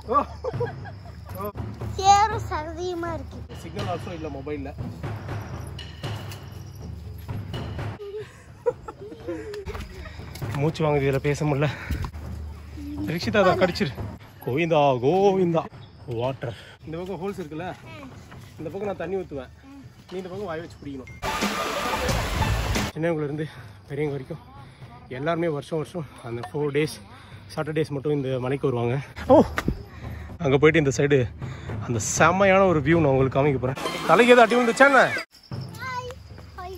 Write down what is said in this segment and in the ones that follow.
ஓ சேரும் சகதியுமா இருக்கு signal also இல்லை மொபைலில் மூச்சு வாங்குது இதில் பேச முடியல ரிக்ஷிதா தான் கடிச்சிரு கோவிந்தா கோவிந்தா வாட்டர் இந்த பக்கம் ஹோல்ஸ் இருக்குல்ல இந்த பக்கம் நான் தண்ணி ஊற்றுவேன் நீ இந்த பக்கம் வாய் வச்சு பிடிக்கணும் சின்னவங்கலேருந்து பெரியவங்க வரைக்கும் எல்லாருமே வருஷம் வருஷம் அந்த ஃபோர் டேஸ் சாட்டர்டேஸ் மட்டும் இந்த மலைக்கு வருவாங்க ஓ அங்கே போயிட்டு இந்த சைடு அந்த செம்மையான ஒரு வியூ நான் உங்களுக்கு காமிக்க போகிறேன் தலைக்கு எதாவது அடி வந்துச்சா என்ன hi hi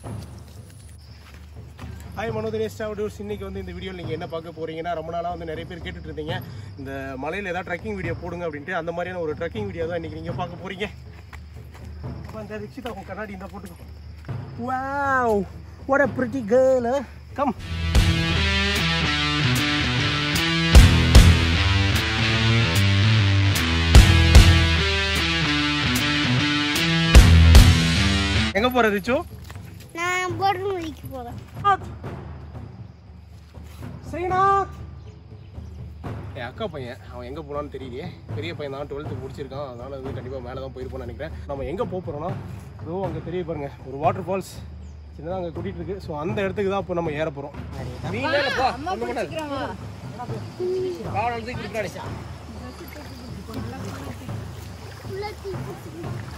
hi Mano Dinesh travels இன்னைக்கு வந்து இந்த வீடியோவில் நீங்கள் என்ன பார்க்க போறீங்கன்னா ரொம்ப நாளாக வந்து நிறைய பேர் கேட்டுட்டு இருந்தீங்க இந்த மலையில் ஏதாவது ட்ரெக்கிங் வீடியோ போடுங்க அப்படின்ட்டு அந்த மாதிரியான ஒரு ட்ரெக்கிங் வீடியோ தான் இன்னைக்கு நீங்கள் பார்க்க போறீங்க அப்ப அந்த ரிக்ஷிதா உங்க கண்ணாடி இந்த போட்டுக்கோ wow what a pretty girl come எங்க போற ரிச்சு நான் போர்டு முடிக்க போறேன் ஸ்ரீநாத் என் அக்கா பையன் அவன் எங்கே போனான்னு தெரியலையே பெரிய பையன் தான் டுவெல்த்து முடிச்சிருக்கான் அதனால வந்து கண்டிப்பாக மேலே தான் போயிருப்போம்னு நினைக்கிறேன் நம்ம எங்கே போக போகிறோம்னா இதோ அங்கே தெரிய பாருங்க ஒரு வாட்டர் ஃபால்ஸ் சின்னதாக அங்கே கூட்டிகிட்டு இருக்கு ஸோ அந்த இடத்துக்கு தான் இப்போ நம்ம ஏற போகிறோம் உள்ள தீ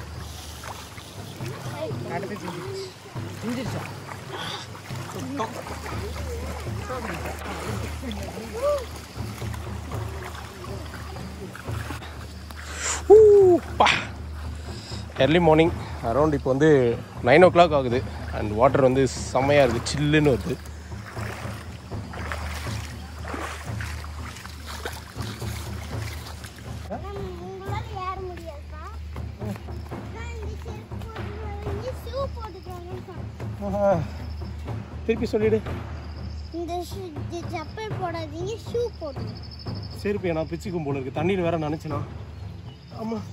எர்லி மார்னிங் அரௌண்ட் இப்போ வந்து நைன் ஓ கிளாக் ஆகுது அண்ட் வாட்டர் வந்து செம்மையாக இருக்குது சில்லுன்னு வருது நம்ம உங்களால ஏற முடியாதுப்பா நான் இந்த செருப்பு போட்டு ஷூ போட்டுக்கோங்கன்னு சொன்னேன் திருப்பி சொல்லிடு இந்த ஷூ இந்த செப்பல் போடாதீங்க ஷூ போடுங்க செருப்பு நான் பிச்சுக்கும் போல இருக்கு தண்ணியில் வேற நினச்சினா ஆமாம்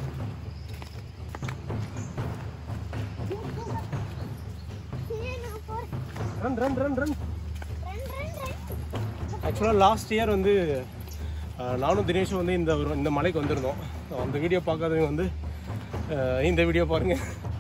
சரி, நான் போறேன். Run run run run run, run, run. ஆக்சுவலாக லாஸ்ட் இயர் வந்து அஹ், நானும் தினேஷும் வந்து இந்த ஒரு- இந்த மலைக்கு வந்திருந்தோம் So, அந்த வீடியோ பார்க்காதவங்க வந்து அஹ், இந்த வீடியோ பாருங்க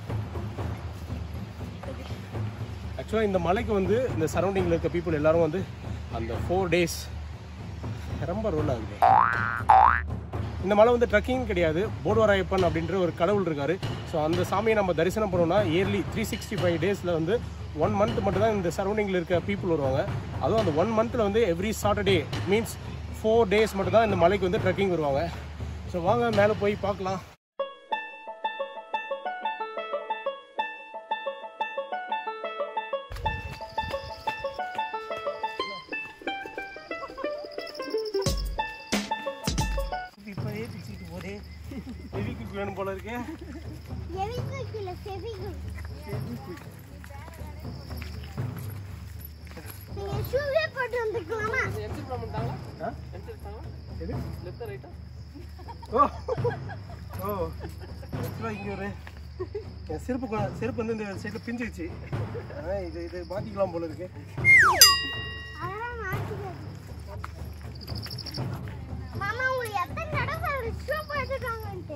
ஆக்சுவலாக இந்த மலைக்கு வந்து இந்த சரௌண்டிங்கில் இருக்க பீப்புள் எல்லாரும் வந்து அந்த ஃபோர் டேஸ் ரொம்ப ரோல் ஆகுது இந்த மலை வந்து ட்ரக்கிங் கிடையாது போடுவராயப்பன் அப்படின்ற ஒரு கடவுள் இருக்காரு ஸோ அந்த சாமியை நம்ம தரிசனம் பண்ணோம்னா இயர்லி த்ரீ சிக்ஸ்டி ஃபைவ் டேஸில் வந்து ஒன் மந்த் மட்டும் தான் இந்த சரௌண்டிங்கில் இருக்க பீப்புள் வருவாங்க அதுவும் அந்த ஒன் மந்தில் வந்து every Saturday means four days மட்டும் தான் இந்த மலைக்கு வந்து ட்ரெக்கிங் வருவாங்க ஸோ வாங்க மேலே போய் பார்க்கலாம் இப்போதே பிச்சுட்டு போதே ஹெவிக்கு வேணும் போல இருக்கே எவிக்கு கீழே செவிக்கு நீங்க ஷூவே போட்டு வந்துக்கலாமா ஆ? எது ஓ ஓ ஆக்சுவலாக இங்கே ஒரு என் செருப்பு கொ- செருப்பு வந்து இந்த சைடில் பிஞ்சிருச்சு ஆ, இது இது மாற்றிக்கலாம் போல இருக்கு அதெல்லாம் மாட்டிக்காது மாமா உங்களுக்கு எத்தனை தடவை ஷூ போட்டுருக்காங்கன்ட்டு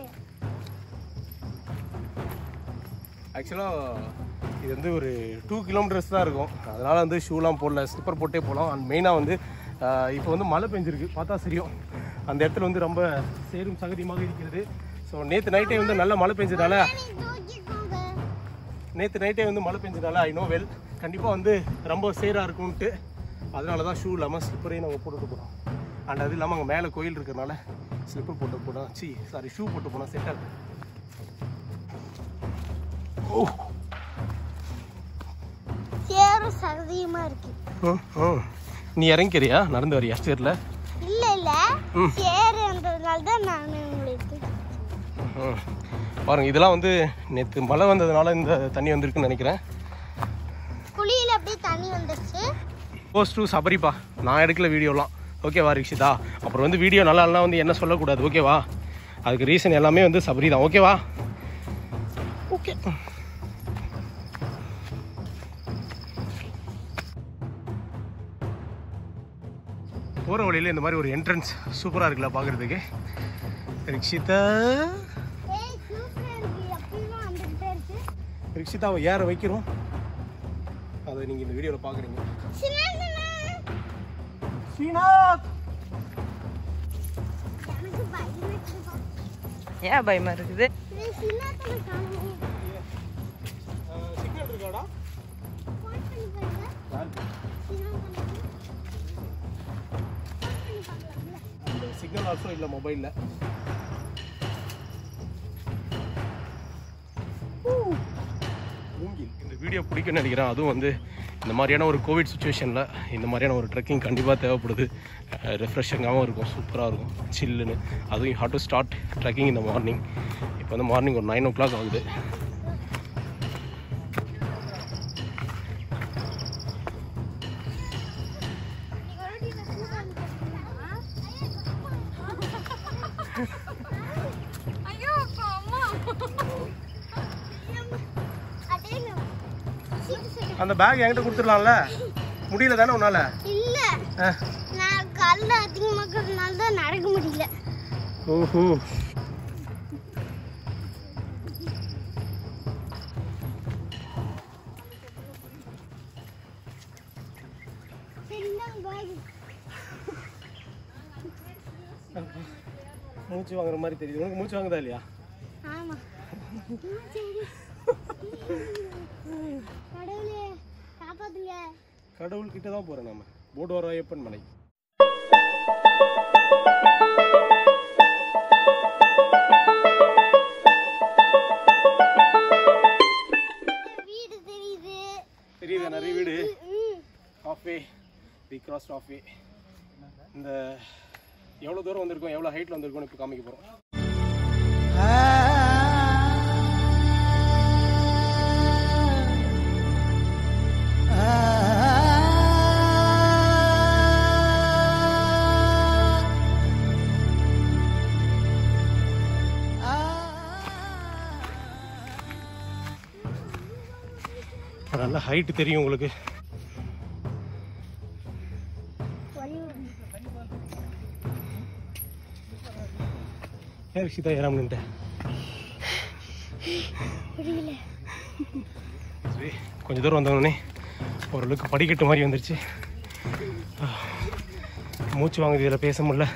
ஆக்சுவலாக இது வந்து ஒரு டூ கிலோமீட்டர்ஸ் தான் இருக்கும் அதனால் வந்து ஷூலாம் போடல ஸ்லிப்பர் போட்டே போகலாம் அண்ட் மெயினாக வந்து இப்போ வந்து மழை பெஞ்சிருக்கு பார்த்தா சரியும் அந்த இடத்துல வந்து ரொம்ப சேரும் சகதியமாக இருக்கிறது ஸோ நேற்று நைட்டே வந்து நல்ல மழை பெஞ்சதால நீ தூக்கிக்கோங்க நேற்று நைட்டே வந்து மழை பெஞ்சதால ஐ நோ வெல் கண்டிப்பாக வந்து ரொம்ப சேராக இருக்கும்ன்ட்டு அதனால தான் ஷூ இல்லாமல் ஸ்லிப்பரையும் நாங்கள் போட்டுட்டு போகிறோம் அண்ட் அது இல்லாமல் அங்கே மேலே கோயில் இருக்கிறனால ஸ்லிப்பர் போட்டு போனால் சி சாரி ஷூ போட்டு போனால் செட் ஆகும் ஓ சேரும் சகதியுமா இருக்கு ம், ம். நீ இறங்கிக்கிறியா நடந்து வரியா ஸ்டேரில் இல்ல இல்ல சேருன்றதுனால தான் நான் உங்களுக்கு பாருங்க இதெல்லாம் வந்து நேற்று மழை வந்ததுனால இந்த தண்ணி வந்திருக்குன்னு நினைக்கிறேன் குழியில அப்படியே தண்ணி வந்துருச்சு போஸ்ட் டு சபரிப்பா நான் எடுக்கல வீடியோலாம் ஓகேவா ரிக்ஷிதா அப்புறம் வந்து வீடியோ நல்லா இல்லைனா வந்து என்ன சொல்லக்கூடாது ஓகேவா அதுக்கு ரீசன் எல்லாமே வந்து சபரி தான் ஓகேவா ஓகே போகிற வழியில் மலையில இந்த மாதிரி ஒரு என்ட்ரன்ஸ் சூப்பராக இருக்குல்ல பார்க்குறதுக்கு ரிக்ஷிதா ஏய் சூப்பரா இருக்கு எப்பயுமே வந்துகிட்டே இருக்கு ரிக்ஷிதாவை ஏற வைக்கிறோம் அதை நீங்கள் இந்த வீடியோவில் பார்க்குறீங்க சின்னதுண்ணா. ஸ்ரீநாத் எனக்கு பயமா இருக்குப்பா. ஏன் பயமா இருக்குது இது சின்னதுண்ணா காணோம். சிக்னல் இருக்காடா Phone பண்ணி பாருங்க. சின்னதுண்ணா. Phone பண்ணி பார்க்கலாம்ல? சிக்னல் ஆல்சோ இல்லை மொபைலில் மூங்கில் இந்த வீடியோ பிடிக்கும்னு நினைக்கிறேன் அதுவும் வந்து இந்த மாதிரியான ஒரு கோவிட் சுச்சுவேஷனில் இந்த மாதிரியான ஒரு ட்ரெக்கிங் கண்டிப்பாக தேவைப்படுது ரெஃப்ரெஷிங்காகவும் இருக்கும் சூப்பராக இருக்கும் சில்லுன்னு அதுவும் ஹாட் டு ஸ்டார்ட் ட்ரெக்கிங் இந்த மார்னிங் இப்போ வந்து மார்னிங் ஒரு நைன் ஓ கிளாக் ஆகுது நீங்க ஒரு வாட்டி இந்த photo அனுப்புறீங்களா? ஐயோ அப்பா, அம்மா. அதே நான் சீட்டு சீட்டு. அந்த பேக் என்கிட்ட கொடுத்துடலாம்ல முடியல தானே உன்னால இல்ல ஆ. நான் கல்ல அதிகமா இருக்கிறதுனால தான் நடக்க முடியல ஓஹோ சரி இந்தாங்க பேக் மூச்சு வாங்குற மாதிரி தெரியுது உனக்கு மூச்சு வாங்குதா இல்லையா ஆமா சரி கடவுளே காப்பாத்துங்க கடவுள் கிட்ட தான் போகிறேன் நம்ம போடுவார் ஐயப்பன் மலை வீடு தெரியுது தெரியுதா நிறைய வீடு ம் ஆஃப்வே வி கிராஸ் ஆஃப்வே இந்த எவ்வளோ தூரம் வந்திருக்கோம் எவ்வளோ ஹைட்டில் வந்திருக்கோம்னு இப்போ காமிக்க போகிறோம் நல்ல ஹைட்டு தெரியும் உங்களுக்கு வழி ஏன் ரிஷிதா ஏறாம நின்ட்டேன் புரியல சரி கொஞ்ச தூரம் வந்தோடனே ஓரளவுக்கு படிக்கட்டு மாதிரி வந்துருச்சு ஆ, மூச்சு வாங்குது இதில் பேச முடியல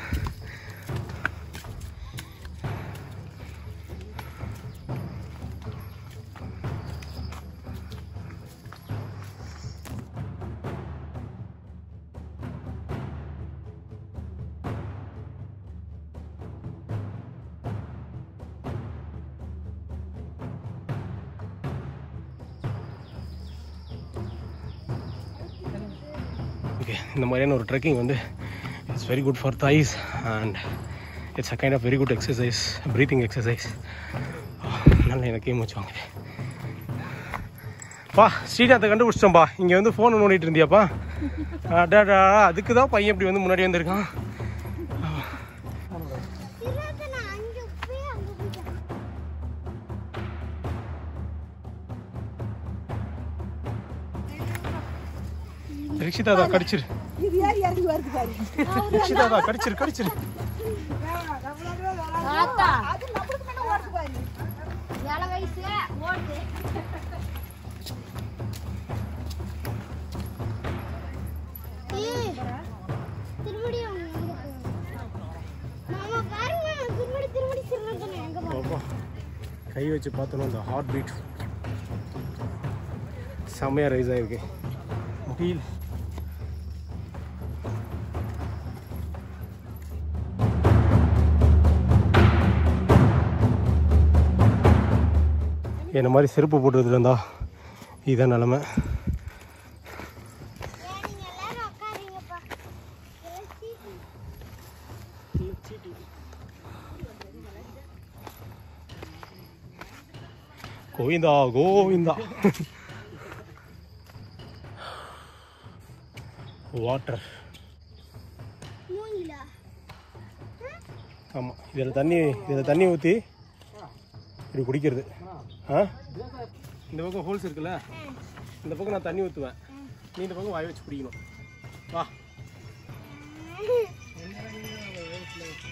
ஓகே இந்த மாதிரியான ஒரு ட்ரெக்கிங் வந்து it's very good for thighs and it's a kind of very good exercise breathing exercise நல்ல எனக்கே மூச்சு வாங்குது பா ஸ்ரீநாத்தை கண்டுபிடிச்சிட்டோம்பா இங்கே வந்து ஃபோன் நோண்டிட்டு இருந்தியாப்பா அடாடா அதுக்கு தான் பையன் இப்படி வந்து முன்னாடி வந்திருக்கான் சின்னது நான் அங்க போய் அங்க போயிட்டேன் ரிக்ஷிதா தான் கடிச்சிரு ரிக்ஷிதா தான் கடிச்சிரு கடிச்சிரு ஏழை வயசு ஓட்டு ஏய், திரும்படியும் அவங்க எங்க போறாங்க? மாமா பாருங்க திரும்படி திரும்படி சின்னதுன்னு எங்க போறாங்க? அப்பா, கை வச்சு பார்த்தோன்னா அந்த ஹார்ட் பீட் செம்மையாக ரைஸ் ஆகிருக்கு முடியல என்ன மாதிரி செருப்பு போட்டுறதுல இருந்தா இதான் நிலமை ஏன் நீங்க எல்லாரும் உட்காருங்கப்பா இதெல்லாம் சீட்டு. கோவிந்தா கோவிந்தா வாட்டர் மூங்கிலா ஆமாம் இதில் தண்ணி இதில் தண்ணி ஊற்றி இப்படி குடிக்கிறது ஆ இந்த பக்கம் ஹோல்ஸ் இருக்குல்ல இந்த பக்கம் நான் தண்ணி ஊற்றுவேன் நீ இந்த பக்கம் வாய் வச்சு குடிக்கணும் வா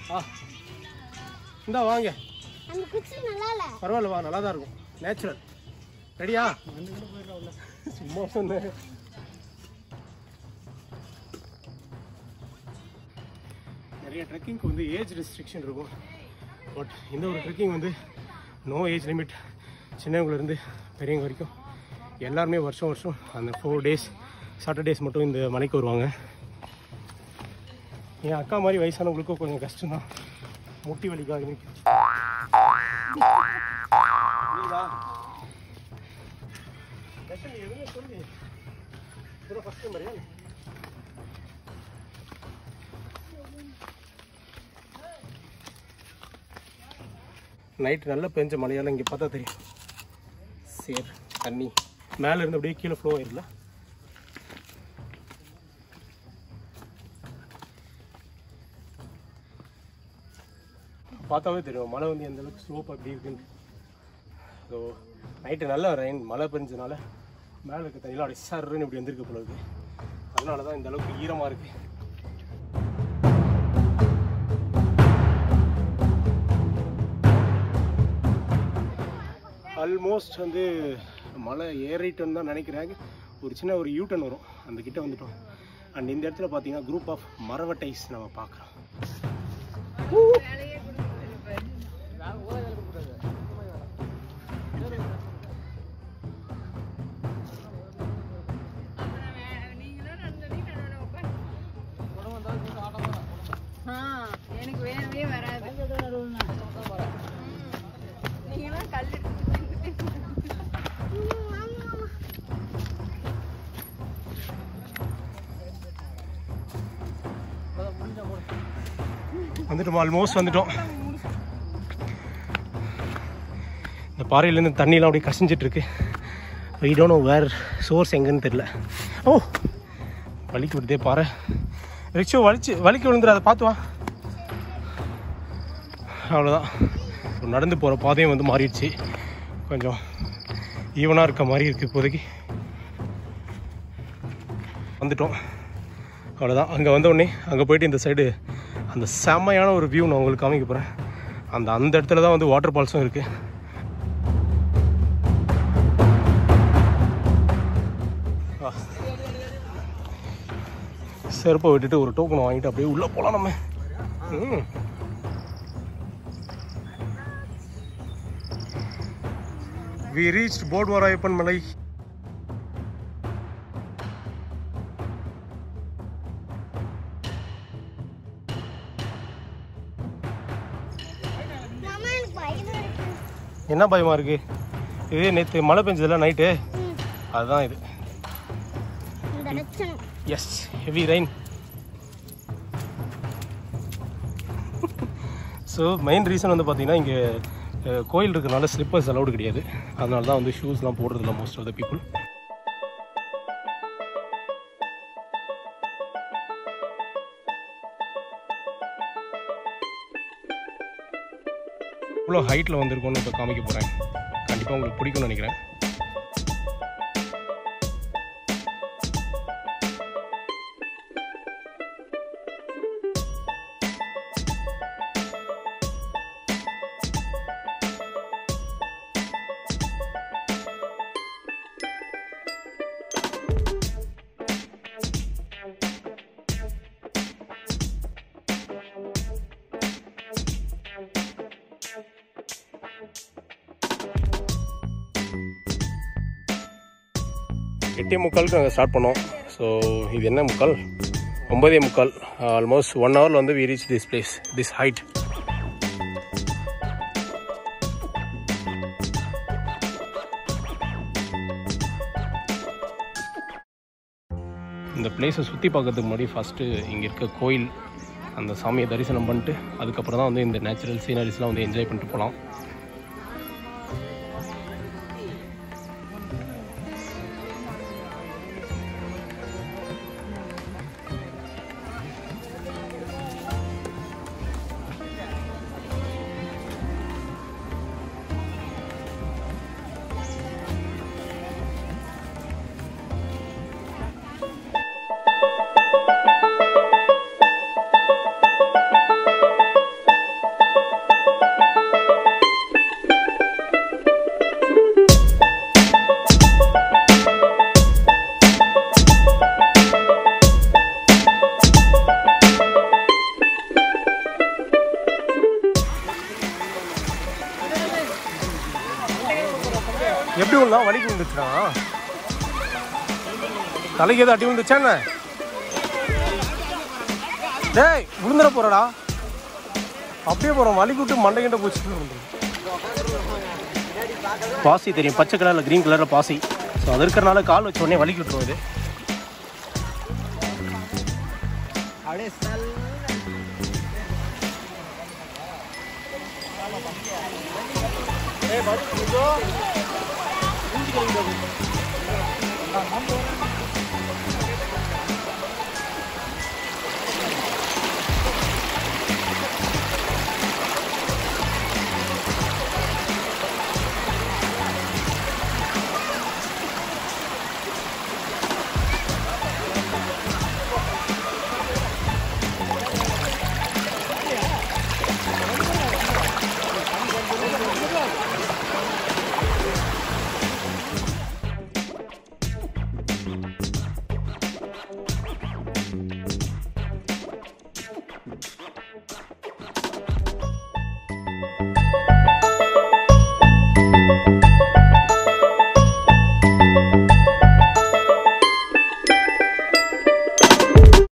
ஆ இந்தா வாங்க அந்த குச்சி நல்லா இல்ல பரவாயில்ல வா நல்லா தான் இருக்கும் நேச்சுரல் ரெடியா சும்மா சொன்னேன் நிறைய ட்ரெக்கிங்க்கு வந்து ஏஜ் ரெஸ்ட்ரிக்ஷன் இருக்கும் பட் இந்த ஒரு ட்ரெக்கிங் வந்து நோ ஏஜ் லிமிட் சின்னவங்கலேருந்து பெரியவங்க வரைக்கும் எல்லாருமே வருஷம் வருஷம் அந்த ஃபோர் டேஸ் சாட்டர்டேஸ் மட்டும் இந்த மலைக்கு வருவாங்க என் அக்கா மாதிரி வயசானவங்களுக்கும் கொஞ்சம் கஷ்டம்தான் முட்டி வலிக்காக நிற்கும் புரியுதா தர்ஷன், நீ எதுவுமே சொல்லு இதெல்லாம் ஃபர்ஸ்ட் டைம் வரையா நைட் நல்லா பெஞ்ச மழையால இங்கே பார்த்தா தெரியும் சேர் தண்ணி மேலே இருந்து அப்படியே கீழே ஃப்ளோ ஆயிருல பார்த்தாவே தெரியும் மழை வந்து எந்த அளவுக்கு ஸ்லோப் அப்படி இருக்குன்னு ஸோ நைட்டு நல்ல ரெயின் மழை பெஞ்சதுனால மேலே இருக்க தண்ணியெலாம் அப்படியே சர்ன்னு இப்படி வந்திருக்கு போல இருக்கு அதனால தான் இந்த அளவுக்கு ஈரமாக இருக்கு ஆல்மோஸ்ட் வந்து மழை ஏறிட்டோன்னு தான் நினைக்கிறேன் ஒரு சின்ன ஒரு யூட்டன் வரும் அந்த கிட்ட வந்துட்டோம் அண்ட் இந்த இடத்துல பார்த்தீங்கன்னா குரூப் ஆஃப் மரவட்டைஸ் நம்ம பார்க்குறோம் எனக்கு வேணவே வராது நீங்களாம் கல் வந்துட்டோம் ஆல்மோஸ்ட் வந்துட்டோம் இந்த பாறையிலேருந்து தண்ணியெலாம் அப்படியே கசிஞ்சிட்டு இருக்கு I don't know where source எங்கன்னு தெரியல ஓ வலிக்கு விடுதே பாறை ரிக்ஷோ வலிச்சு வலிக்கு விழுந்துரு அதை பார்த்து வா அவ்வளோதான் நடந்து போகிற பாதையும் வந்து மாறிடுச்சு கொஞ்சம் ஈவனாக இருக்க மாதிரி இருக்குது இப்போதைக்கு வந்துட்டோம் அவ்வளோதான் அங்கே வந்த உடனே அங்கே போயிட்டு இந்த சைடு அந்த செம்மையான ஒரு வியூ நான் உங்களுக்கு காமிக்க போகிறேன் அந்த அந்த இடத்துல தான் வந்து வாட்டர் ஃபால்ஸும் இருக்குது செருப்பை விட்டுட்டு ஒரு டோக்கன் வாங்கிட்டு அப்படியே உள்ளே போகலாம் நம்ம ம் வி ரீச் போட்வாராயப்பன் மலை மாமா எனக்கு பயமா இருக்கு என்ன பயமா இருக்கு இது நேற்று மழை பெஞ்சதுல நைட்டு ம், அதுதான் இது இந்த லட்சணம் yes heavy rain so main reason வந்து பார்த்தீங்கன்னா இங்கே கோயில் இருக்கனால ஸ்லிப்பர்ஸ் அலௌடு கிடையாது அதனால தான் வந்து ஷூஸ்லாம் போடுறதில்ல மோஸ்ட் ஆஃப் த பீப்புள் இவ்வளோ ஹைட்டில் வந்திருக்கோன்னு இப்போ காமிக்க போகிறேன் கண்டிப்பாக உங்களுக்கு பிடிக்கும்னு நினைக்கிறேன் எட்டே முக்காலுக்கு நாங்கள் ஸ்டார்ட் பண்ணோம் ஸோ இது என்ன முக்கால் ஒன்பதே முக்கால் ஆல்மோஸ்ட் ஒன் ஹவரில் வந்து we reach this place this height இந்த பிளேஸை சுற்றி பார்க்கறதுக்கு முன்னாடி ஃபஸ்ட்டு இங்கே இருக்க கோயில் அந்த சாமியை தரிசனம் பண்ணிட்டு அதுக்கப்புறம் தான் வந்து இந்த நேச்சுரல் சீனரிஸ்லாம் வந்து என்ஜாய் பண்ணிட்டு போகலாம் எப்படி விழுந்தா வலிக்கு விழுந்துச்சுனா தலைக்கு எதுவும் அடி விழுந்துச்சா என்ன டேய் விழுந்துட போறடா அப்படியே போறோம் வலிக்கு விட்டு மண்டை கிட்ட போச்சு பாசி தெரியும் பச்சை கலரில் க்ரீன் கலரில் பாசி ஸோ அது இருக்கிறனால கால் வச்ச உடனே வலிக்கு விட்டுரும் அது ஏய், பாரு, கொஞ்சம். மூஞ்சி கழுவிட்டு வா.